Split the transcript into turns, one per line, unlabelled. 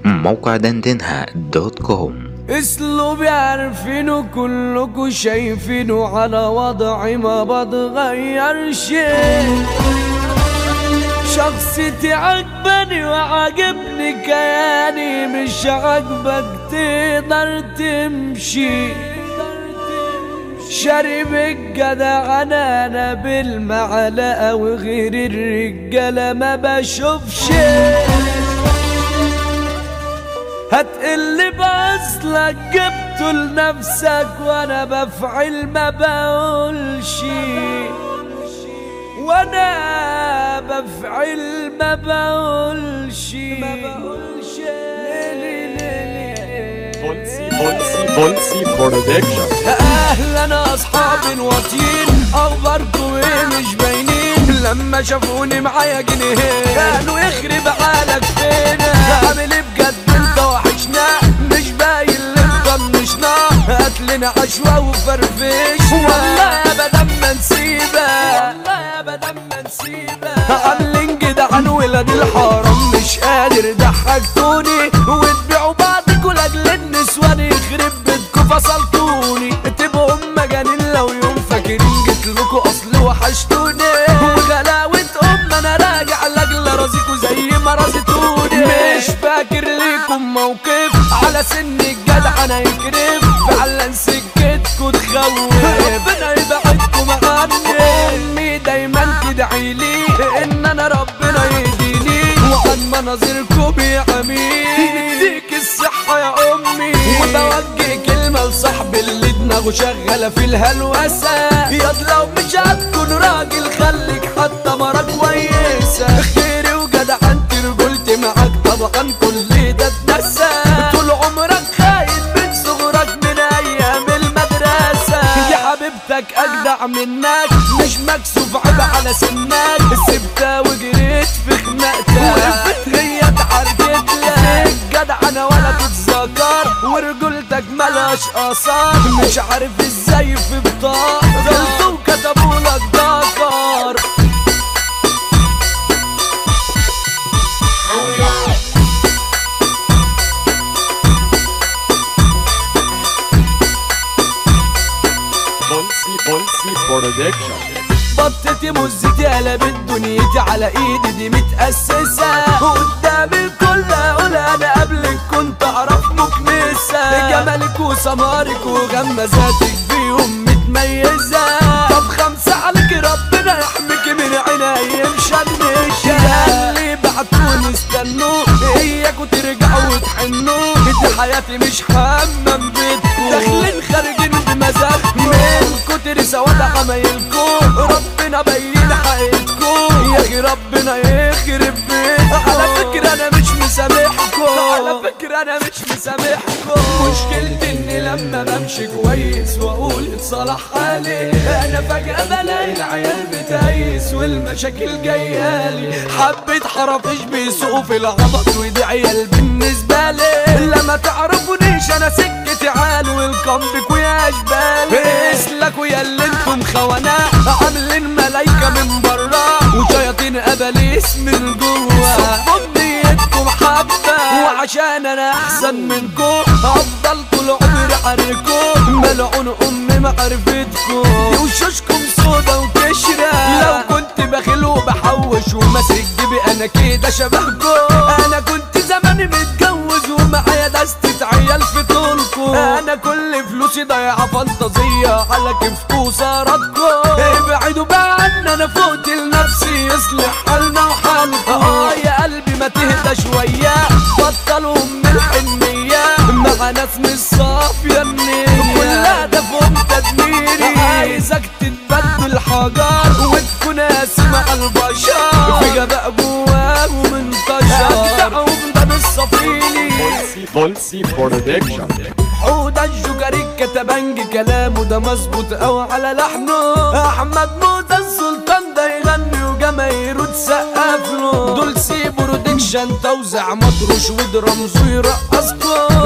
موقع دندنها دوت كوم
اسلوبي عارفينه كلكوا شايفينه على وضعي ما بتغيرش شخصيتي عجباني وعاجبني كياني مش عاجبك تقدر تمشي شارب الجدع انا انا بالمعلقه وغير الرجاله ما بشوفش هتقل باصلك جبته لنفسك وانا بفعل ما بقولش وانا بفعل ما بقولش ما بقولش
بولسي بولسي بولسي برودكشن
اهلا اصحاب واطيين اخباركم ايه مش باينين لما شافوني معايا جنيهين قالوا يخرب عقلك فين عامل ايه بجد انت وحشنا مش باين اللي مطنشنا هاتلنا عشوة وفرفش والله ابدا ما نسيبك والله ابدا ما نسيبك عاملين جدعان ولاد الحرام مش قادر ضحكتوني وتبيعوا بعضكوا لاجل النسوان يخرب بيتكوا فصلتوني تبقوا مجانين لو يوم فاكرين جيت لكوا اصل وحشتوني وغلاوة ام انا راجع لاجل رازيكوا زي ما رازتوني مش فاكر ليكم موقف على سن الجدع انا يكرف فعلا سكتكوا تخوف ربنا يبعدكم عني امي دايما تدعي لي ان انا ربنا يهديني وعن مناظركم بيعميني يديك الصحة يا امي وبوجه كلمة لصاحبي اللي دماغه شغالة في الهلوسة ياض لو مش هتكون راجل خليك حتى مرة كويسة خيري وجدعنتي رجولتي معاك طبعا كل ده اتنسى طول عمرك خايف من صغرك من ايام المدرسة يا حبيبتك اجدع منك مش مكسوف عيب على سنك سبتها وجريت في خناقتها وقفت هي اتعرجت لك جدع انا ولا تتذكر ورجولتك ملهاش اثار مش عارف ازاي في بطاقة غلطوا وكتبوا لك ذكر
بولسي بولسي برودكشن
بطتي مزتي قلبت دنيتي على ايدي دي متأسسة قدام الكل اقول انا قبلك كنت اعرف مكنسة جمالك وسمارك وغمزاتك بيهم متميزة طب خمسة عليك ربنا يحميك من عيني مشمشة اللي بعتوني استنوا اياكوا ترجعوا وتحنوا دي حياتي مش حمام بيتكم داخلين خارجين بمزاج من كتر سواد عمايلكم ربنا بين حقيقتكم يا اخي ربنا يخرب بيتكم على فكرة انا مش مسامحكم على فكرة انا مش مسامحكم مشكلتي اني لما بمشي كويس واقول اتصلح حالي انا فجأة بلاقي العيال بتهيس والمشاكل جايالي حبة حرافيش بيسوقوا في العبط ودي عيال بالنسبة لي لما تعرفونيش انا سكتي عال والكمبك ويا اشبالي اسلكوا يا اللي انتم خوانا عاملين ملايكة من برا وشياطين اباليس من جوا صبوا بنيتكم حبة وعشان انا احسن منكم افضل طول عمري حركم ملعون امي معرفتكم وشوشكم صودا وكشرة لو كنت بخيل وبحوش وماسك جيبي انا كده شبهكم انا كنت زماني متجوز ومعايا دستة عيال في طولكم انا كل فلوسي ضايعة فانتازية على كيفكم وسهراتكم ابعدوا بقى عنا انا فوت لنفسي يصلح حالنا وحالكم اه يا قلبي ما تهدى شوية بطلوا من الحنية مع ناس مش صافية النية كل هدفهم تدميري عايزك تتبدل حجر وتكون قاسي مع البشر في غباء جواه ومنتشر بتاعهم ده مش صفيلي
بولسي بولسي برودكشن
حوده الجوكري كتبنج كلامه ده مظبوط او على لحنه احمد موسى السلطان ده يغني وجماهيره تسقف له دول سي برودكشن توزع مطروش ودرامز ويرقصكم